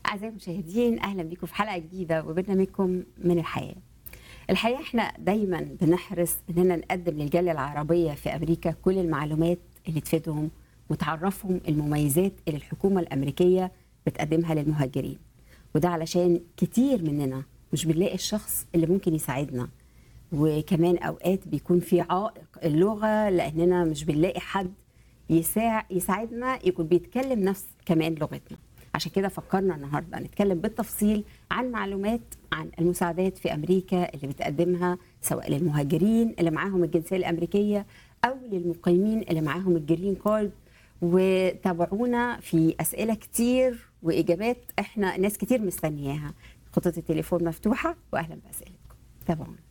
أعزائي المشاهدين أهلا بكم في حلقة جديدة وبرنامجكم من الحياة الحقيقة احنا دايما بنحرص اننا نقدم للجالية العربية في أمريكا كل المعلومات اللي تفيدهم وتعرفهم المميزات اللي الحكومة الأمريكية بتقدمها للمهاجرين وده علشان كتير مننا مش بنلاقي الشخص اللي ممكن يساعدنا وكمان أوقات بيكون في عائق اللغة لأننا مش بنلاقي حد يساع يساعدنا يكون بيتكلم نفس كمان لغتنا عشان كده فكرنا النهارده نتكلم بالتفصيل عن معلومات عن المساعدات في امريكا اللي بتقدمها سواء للمهاجرين اللي معاهم الجنسيه الامريكيه او للمقيمين اللي معاهم الجرين كارد وتابعونا في اسئله كتير واجابات احنا ناس كتير مستنياها خطوط التليفون مفتوحه واهلا باسئلتكم تابعونا